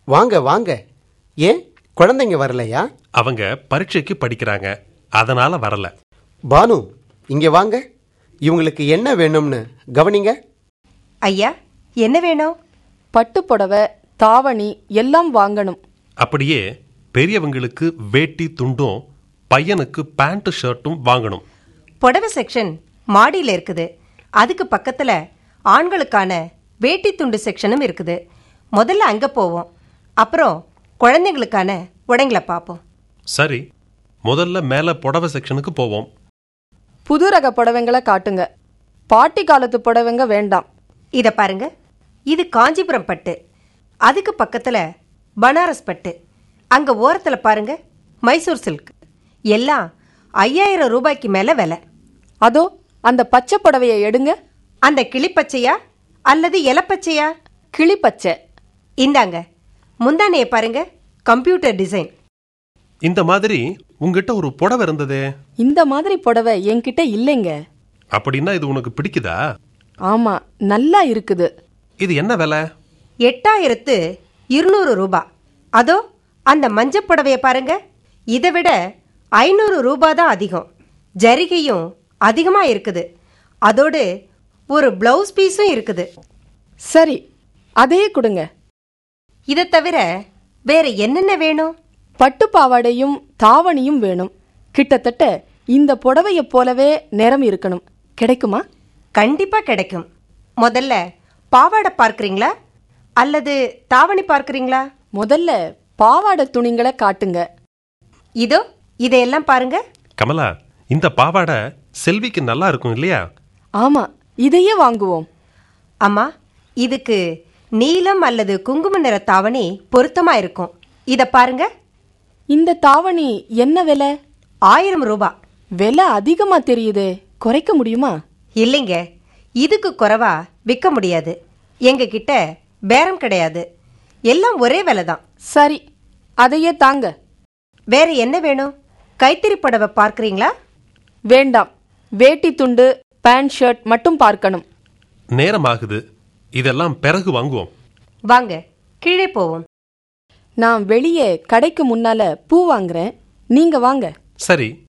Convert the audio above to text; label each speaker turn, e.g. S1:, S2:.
S1: வாங்க வாங்க ஏன் குழந்தைங்க வரலையா
S2: அவங்க பரீட்சைக்கு படிக்கிறாங்க அதனால வரல
S1: பானு இங்க வாங்க இவங்களுக்கு என்ன வேணும்னு கவனிங்க
S3: ஐயா என்ன வேணும்
S4: பட்டு புடவை தாவணி எல்லாம் வாங்கணும்
S2: அப்படியே பெரியவங்களுக்கு வேட்டி துண்டும் பையனுக்கு பேண்ட் ஷர்ட்டும் வாங்கணும்
S3: புடவை செக்ஷன் மாடியில் இருக்குது அதுக்கு பக்கத்துல ஆண்களுக்கான வேட்டி துண்டு செக்ஷனும் இருக்குது முதல்ல அங்க போவோம் அப்புறம் குழந்தைங்களுக்கான உடைங்களை பார்ப்போம்
S2: சரி முதல்ல மேல புடவை செக்ஷனுக்கு போவோம்
S4: புது ரக புடவைங்களை காட்டுங்க பாட்டி காலத்து புடவைங்க வேண்டாம்
S3: இத பாருங்க இது காஞ்சிபுரம் பட்டு அதுக்கு பக்கத்துல பனாரஸ் பட்டு அங்க ஓரத்துல பாருங்க மைசூர் சில்க் எல்லாம் ஐயாயிரம் ரூபாய்க்கு மேல விலை
S4: அதோ அந்த பச்சை புடவையை எடுங்க
S3: அந்த கிளிப்பச்சையா அல்லது இலப்பச்சையா
S4: கிளி பச்சை
S3: இந்தாங்க முந்தானைய பாருங்க கம்ப்யூட்டர் டிசைன்
S2: இந்த மாதிரி உங்ககிட்ட ஒரு புடவை இருந்ததே
S4: இந்த மாதிரி புடவை என்கிட்ட இல்லைங்க
S2: அப்படின்னா இது உனக்கு பிடிக்குதா
S4: ஆமா நல்லா இருக்குது
S2: இது என்ன விலை
S3: எட்டாயிரத்து இருநூறு ரூபாய் அதோ அந்த மஞ்சள் புடவைய பாருங்க இதை விட ஐநூறு ரூபாய் தான் அதிகம் ஜரிகையும் அதிகமா இருக்குது அதோடு ஒரு பிளவுஸ் பீஸும் இருக்குது
S4: சரி அதையே கொடுங்க
S3: இதை தவிர வேற என்னென்ன வேணும்
S4: பட்டு பாவாடையும் தாவணியும் வேணும் கிட்டத்தட்ட இந்த புடவையைப் போலவே நிறம் இருக்கணும் கிடைக்குமா
S3: கண்டிப்பா கிடைக்கும் முதல்ல பாவாடை பார்க்கறீங்களா அல்லது தாவணி பார்க்கறீங்களா
S4: முதல்ல பாவாடை துணிங்களை காட்டுங்க
S3: இதோ இதையெல்லாம் பாருங்க
S2: கமலா இந்த பாவாடை செல்விக்கு நல்லா இருக்கும் இல்லையா
S4: ஆமா இதையே வாங்குவோம்
S3: அம்மா இதுக்கு நீலம் அல்லது குங்கும நிற தாவணி பொருத்தமா இருக்கும் இத பாருங்க
S4: இந்த தாவணி என்ன விலை
S3: ஆயிரம் ரூபாய்
S4: விலை அதிகமா தெரியுதே குறைக்க முடியுமா
S3: இல்லைங்க இதுக்கு குறைவா விற்க முடியாது எங்க கிட்ட பேரம் கிடையாது எல்லாம் ஒரே விலை தான்
S4: சரி அதையே தாங்க
S3: வேற என்ன வேணும் கைத்தறி புடவை பார்க்கறீங்களா
S4: வேண்டாம் வேட்டி துண்டு பேண்ட் ஷர்ட் மட்டும் பார்க்கணும்
S2: நேரமாகுது இதெல்லாம் பிறகு வாங்குவோம்
S3: வாங்க கீழே போவோம்
S4: நான் வெளியே கடைக்கு முன்னால பூ வாங்குறேன் நீங்க வாங்க
S2: சரி